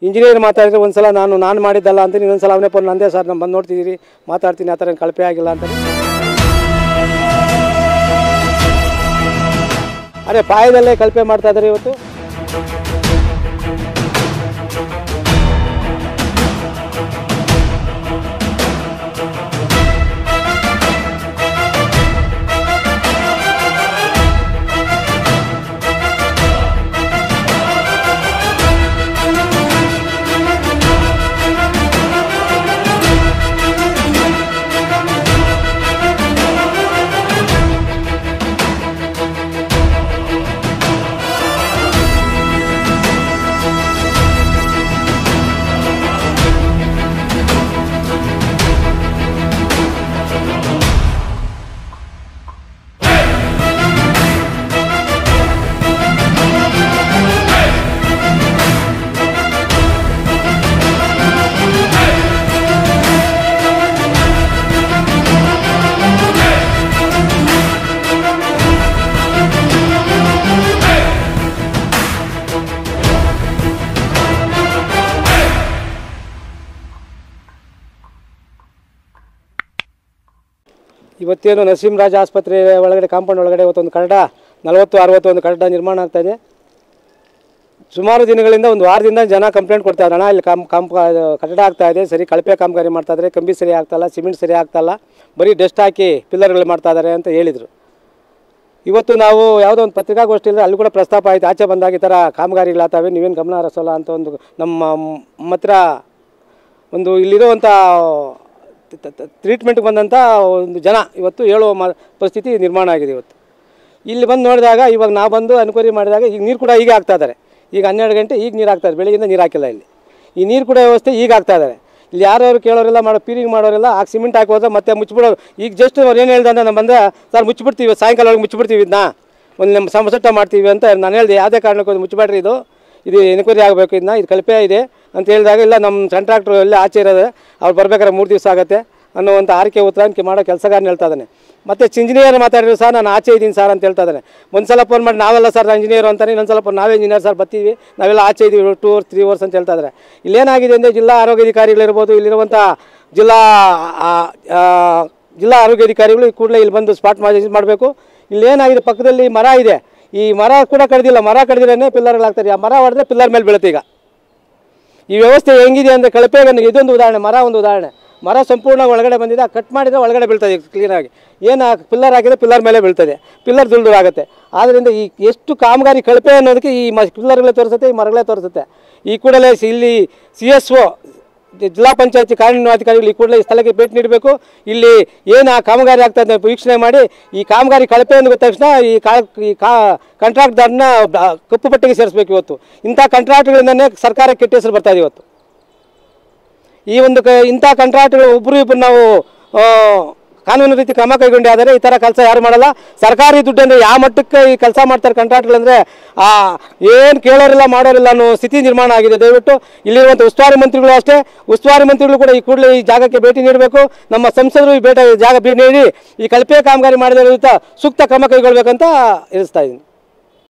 engineer ಮಾತಾಡಿದ್ರೆ ಒಂದ್ಸಲ ನಾನು ನಾನು ಮಾಡಿದ್ದಲ್ಲ ಅಂತ ಇನ್ನೊಂದ್ಸಲ ಅವನೇ ಫೋನ್ ನಂದೇ ಸರ್ ನಾನು ಬಂದು ನೋಡ್ತಿದ್ದೀರಿ ಮಾತಾಡ್ತೀನಿ ಆ ಥರ ಏನ್ ಕಳಪೆ ಆಗಿಲ್ಲ ಅಂತ ಅದೇ ಪಾಯದಲ್ಲೇ ಕಳಪೆ ಮಾಡ್ತಾ ಇದ್ದಾರೆ ಇವತ್ತು ಇವತ್ತೇನು ನರಸಿಂಹರಾಜ ಆಸ್ಪತ್ರೆ ಒಳಗಡೆ ಕಾಂಪೌಂಡ್ ಒಳಗಡೆ ಇವತ್ತೊಂದು ಕನ್ನಡ ನಲವತ್ತು ಅರವತ್ತು ಒಂದು ಕನ್ನಡ ನಿರ್ಮಾಣ ಆಗ್ತಾ ಇದೆ ಸುಮಾರು ದಿನಗಳಿಂದ ಒಂದು ವಾರದಿಂದ ಜನ ಕಂಪ್ಲೇಂಟ್ ಕೊಡ್ತಾ ಇದ್ದಾರೆ ಅಣ್ಣ ಇಲ್ಲಿ ಕಾಮ್ ಕಾಮ್ ಕಟ್ಟಡ ಆಗ್ತಾ ಇದೆ ಸರಿ ಕಳಪೆ ಕಾಮಗಾರಿ ಮಾಡ್ತಾ ಇದ್ದಾರೆ ಕಂಬಿ ಸರಿ ಆಗ್ತಾಯಿಲ್ಲ ಸಿಮೆಂಟ್ ಸರಿ ಆಗ್ತಾಯಿಲ್ಲ ಬರೀ ಡಸ್ಟ್ ಹಾಕಿ ಪಿಲ್ಲರ್ಗಳು ಮಾಡ್ತಾ ಇದ್ದಾರೆ ಅಂತ ಹೇಳಿದರು ಇವತ್ತು ನಾವು ಯಾವುದೋ ಒಂದು ಪತ್ರಿಕಾಗೋಷ್ಠಿ ಇಲ್ಲದೆ ಅಲ್ಲಿ ಕೂಡ ಪ್ರಸ್ತಾಪ ಆಯಿತು ಆಚೆ ಬಂದಾಗ ಈ ಥರ ಕಾಮಗಾರಿಗಳಾಗ್ತವೆ ನೀವೇನು ಗಮನ ಹರಿಸಲ್ಲ ಅಂತ ಒಂದು ನಮ್ಮ ನಮ್ಮ ಹತ್ರ ಒಂದು ಇಲ್ಲಿರುವಂಥ ಟ್ರೀಟ್ಮೆಂಟ್ಗೆ ಬಂದಂಥ ಒಂದು ಜನ ಇವತ್ತು ಹೇಳುವ ಮ ಪರಿಸ್ಥಿತಿ ನಿರ್ಮಾಣ ಆಗಿದೆ ಇವತ್ತು ಇಲ್ಲಿ ಬಂದು ನೋಡಿದಾಗ ಇವಾಗ ನಾವು ಬಂದು ಅನ್ಕ್ವೈರಿ ಮಾಡಿದಾಗ ಈಗ ನೀರು ಕೂಡ ಈಗ ಆಗ್ತಾ ಇದ್ದಾರೆ ಈಗ ಹನ್ನೆರಡು ಗಂಟೆ ಈಗ ನೀರು ಹಾಕ್ತಾರೆ ಬೆಳಗ್ಗಿಂದ ನೀರು ಹಾಕಿಲ್ಲ ಇಲ್ಲಿ ಈ ನೀರು ಕೂಡ ವ್ಯವಸ್ಥೆ ಈಗ ಆಗ್ತಾ ಇದ್ದಾರೆ ಇಲ್ಲಿ ಯಾರ್ಯಾರು ಕೇಳೋರೆಲ್ಲ ಮಾಡೋ ಪೀರಿಂಗ್ ಮಾಡೋರೆಲ್ಲ ಆ ಸಿಮೆಂಟ್ ಹಾಕಿ ಹೋದ್ರೆ ಮತ್ತೆ ಮುಚ್ಚಿಬಿಡೋರು ಈಗ ಜಸ್ಟ್ ಅವ್ರು ಏನು ಹೇಳ್ದೆ ಅಂದ್ರೆ ನಾನು ಬಂದರೆ ಸರ್ ಮುಚ್ಚಿಬಿಡ್ತೀವಿ ಸಾಯಂಕಾಲ ಒಳಗೆ ಮುಚ್ಚಿಬಿಡ್ತೀವಿ ಇದನ್ನ ಒಂದು ನಮ್ಮ ಸಮಸಟ್ಟ ಮಾಡ್ತೀವಿ ಅಂತ ನಾನು ಹೇಳಿದೆ ಯಾವುದೇ ಕಾರಣಕ್ಕೂ ಅದು ಮುಚ್ಚಬೇಡ್ರಿ ಇದು ಇದು ಎನ್ಕ್ವೈರಿ ಆಗಬೇಕು ಇದನ್ನ ಇದು ಕಲ್ಪೆ ಇದೆ ಅಂತ ಹೇಳಿದಾಗ ಇಲ್ಲ ನಮ್ಮ ಕಾಂಟ್ರಾಕ್ಟ್ರು ಎಲ್ಲ ಆಚೆ ಇರೋದು ಅವ್ರು ಬರ್ಬೇಕಾದ್ರೆ ಮೂರು ದಿವಸ ಆಗುತ್ತೆ ಅನ್ನುವಂಥ ಆರ್ಕೆ ಉತ್ತರಾಣಿಕೆ ಮಾಡೋ ಕೆಲಸಗಾರನ ಹೇಳ್ತಾ ಇದ್ದಾನೆ ಮತ್ತು ಇಂಜಿನಿಯರ್ ಮಾತಾಡಿದ್ರು ಸರ್ ನಾನು ಆಚೆ ಇದ್ದೀನಿ ಸರ್ ಅಂತ ಹೇಳ್ತಾ ಇದ್ದಾನೆ ಒಂದು ಸಲ ಫೋನ್ ಮಾಡಿ ನಾವೆಲ್ಲ ಸರ್ ಇಂಜಿನಿಯರ್ ಅಂತಾನೆ ಇನ್ನೊಂದು ಸಲ ಫೋನ್ ನಾವೇ ಇಂಜಿನಿಯರ್ ಸರ್ ಬರ್ತೀವಿ ನಾವೆಲ್ಲ ಆಚೆ ಇದ್ದೀವಿ ಟೂ ಅವರ್ಸ್ ತ್ರೀ ಅವರ್ಸ್ ಅಂತ ಹೇಳ್ತಾ ಇದ್ದಾರೆ ಇಲ್ಲೇನಾಗಿದೆ ಅಂದರೆ ಜಿಲ್ಲಾ ಆರೋಗ್ಯಾಧಿಕಾರಿಗಳಿರ್ಬೋದು ಇಲ್ಲಿರುವಂಥ ಜಿಲ್ಲಾ ಆ, ಆ, ಜಿಲ್ಲಾ ಆರೋಗ್ಯಾಧಿಕಾರಿಗಳು ಈ ಕೂಡಲೇ ಇಲ್ಲಿ ಬಂದು ಸ್ಪಾಟ್ ಮಾಡಬೇಕು ಇಲ್ಲೇನಾಗಿದೆ ಪಕ್ಕದಲ್ಲಿ ಮರ ಇದೆ ಈ ಮರ ಕೂಡ ಕಡ್ದಿಲ್ಲ ಮರ ಕಡ್ದಿರೇ ಪಿಲ್ಲರ್ಗಳಾಗ್ತಾರೆ ಆ ಮರ ಹೊಡೆದ್ರೆ ಪಿಲ್ಲರ್ ಮೇಲೆ ಬೀಳುತ್ತೆ ಈಗ ಈ ವ್ಯವಸ್ಥೆ ಹೆಂಗಿದೆ ಅಂದರೆ ಕಳಪೆ ಇದೊಂದು ಉದಾಹರಣೆ ಮರ ಒಂದು ಉದಾಹರಣೆ ಮರ ಸಂಪೂರ್ಣ ಒಳಗಡೆ ಬಂದಿದೆ ಕಟ್ ಮಾಡಿದರೆ ಒಳಗಡೆ ಬೀಳ್ತದೆ ಕ್ಲೀನಾಗಿ ಏನು ಪಿಲ್ಲರ್ ಹಾಕಿದ್ರೆ ಪಿಲ್ಲರ್ ಮೇಲೆ ಬೀಳ್ತದೆ ಪಿಲ್ಲರ್ ದುಳ್ದು ಆಗುತ್ತೆ ಆದ್ದರಿಂದ ಈ ಎಷ್ಟು ಕಾಮಗಾರಿ ಕಳಪೆ ಅನ್ನೋದಕ್ಕೆ ಈ ಮ ಪಿಲ್ಲರ್ಗಳೇ ತೋರಿಸುತ್ತೆ ಈ ಮರಗಳೇ ತೋರಿಸುತ್ತೆ ಈ ಕೂಡಲೇ ಸಿ- ಇಲ್ಲಿ ಸಿ ಎಸ್ ಒ ಜಿಲ್ಲಾ ಪಂಚಾಯತಿ ಕಾರ್ಯನಿರ್ವಹಣಾಧಿಕಾರಿಗಳು ಈ ಕೂಡಲೇ ಈ ಸ್ಥಳಕ್ಕೆ ಭೇಟಿ ನೀಡಬೇಕು ಇಲ್ಲಿ ಏನು ಆ ಕಾಮಗಾರಿ ಆಗ್ತಾ ಇದೆ ವೀಕ್ಷಣೆ ಮಾಡಿ ಈ ಕಾಮಗಾರಿ ಕಳಪೆ ಅಂದ ತಕ್ಷಣ ಈ ಕಾ ಈ ಕಾ ಕಾಂಟ್ರಾಕ್ಟ್ದಾರನ್ನ ಬ- ಕಪ್ಪು ಪಟ್ಟಿಗೆ ಸೇರಿಸ್ಬೇಕು ಇವತ್ತು ಇಂಥ ಕಾಂಟ್ರಾಕ್ಟ್ಗಳಿಂದನೇ ಸರ್ಕಾರಕ್ಕೆ ಕೆಟ್ಟ ಹೆಸರು ಬರ್ತಾ ಇದೆ ಇವತ್ತು ಈ ಒಂದು ಕ ಇಂಥ ಕಾಂಟ್ರಾಕ್ಟ್ಗಳು ಒಬ್ಬರು ಇಬ್ಬರು ನಾವು ಆ, ಕಾನೂನು ರೀತಿ ಕ್ರಮ ಕೈಗೊಂಡೆ ಆದರೆ ಈ ಥರ ಕೆಲಸ ಯಾರು ಮಾಡಲ್ಲ ಸರ್ಕಾರಿ ದುಡ್ಡು ಅಂದರೆ ಯಾವ ಮಟ್ಟಕ್ಕೆ ಈ ಕೆಲಸ ಮಾಡ್ತಾರೆ ಕಾಂಟ್ರಾಕ್ಟ್ಗಳಂದರೆ ಆ ಏನು ಕೇಳೋರಿಲ್ಲ ಮಾಡೋರಿಲ್ಲ ಅನ್ನೋ ಸ್ಥಿತಿ ನಿರ್ಮಾಣ ಆಗಿದೆ ದಯವಿಟ್ಟು ಇಲ್ಲಿರುವಂಥ ಉಸ್ತುವಾರಿ ಮಂತ್ರಿಗಳು ಅಷ್ಟೇ ಉಸ್ತುವಾರಿ ಮಂತ್ರಿಗಳು ಕೂಡ ಈ ಕೂಡಲೇ ಈ ಜಾಗಕ್ಕೆ ಭೇಟಿ ನೀಡಬೇಕು ನಮ್ಮ ಸಂಸದರು ಈ ಭೇಟಿ ಜಾಗ ಭೇಟಿ ನೀಡಿ ಈ ಕಳಪೆ ಕಾಮಗಾರಿ ಮಾಡಿದ ವಿರುದ್ಧ ಸೂಕ್ತ ಕ್ರಮ ಕೈಗೊಳ್ಬೇಕಂತ ಇರಿಸ್ತಾ ಇದ್ದೀನಿ